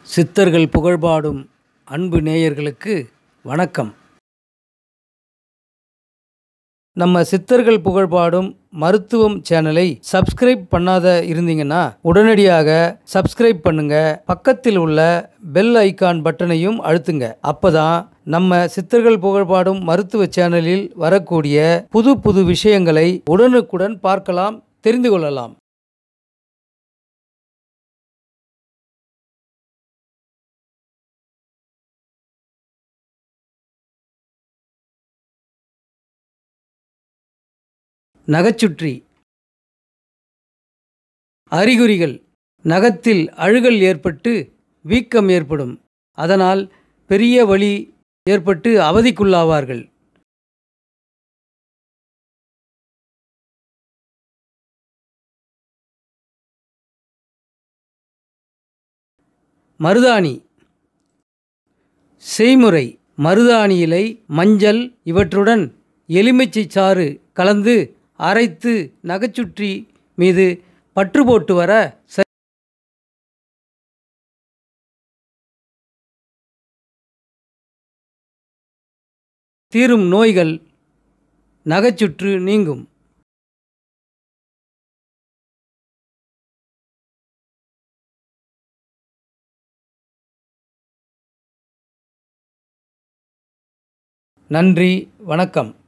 சித்தர்கள் புகழ்பாடும் அன்பு நேயர்களுக்கு வணக்கம் நம்ம சித்தர்கள் புகழ்பாடும் மருத்துவம் சேனலை சப்ஸ்கிரைப் பண்ணாத இருந்தீங்கன்னா உடனடியாக சப்ஸ்கிரைப் பண்ணுங்க பக்கத்தில் உள்ள பெல் ஐகான் பட்டனையும் அழுத்துங்க அப்பதான் நம்ம சித்தர்கள் புகழ்பாடும் மருத்துவ சேனலில் வரக்கூடிய புது புது விஷயங்களை உடனுக்குடன் பார்க்கலாம் தெரிந்து கொள்ளலாம் நகைச்சுற்றி அறிகுறிகள் நகத்தில் அழுகல் ஏற்பட்டு வீக்கம் ஏற்படும் அதனால் பெரிய வலி ஏற்பட்டு அவதிக்குள்ளாவார்கள் மருதாணி செய்முறை மருதாணி இலை மஞ்சள் இவற்றுடன் எலுமிச்சை சாறு கலந்து அரைத்து நகைச்சுற்றி மீது பற்று போட்டு வர ச- தீரும் நோய்கள் நகைச்சுற்று நீங்கும் நன்றி வணக்கம்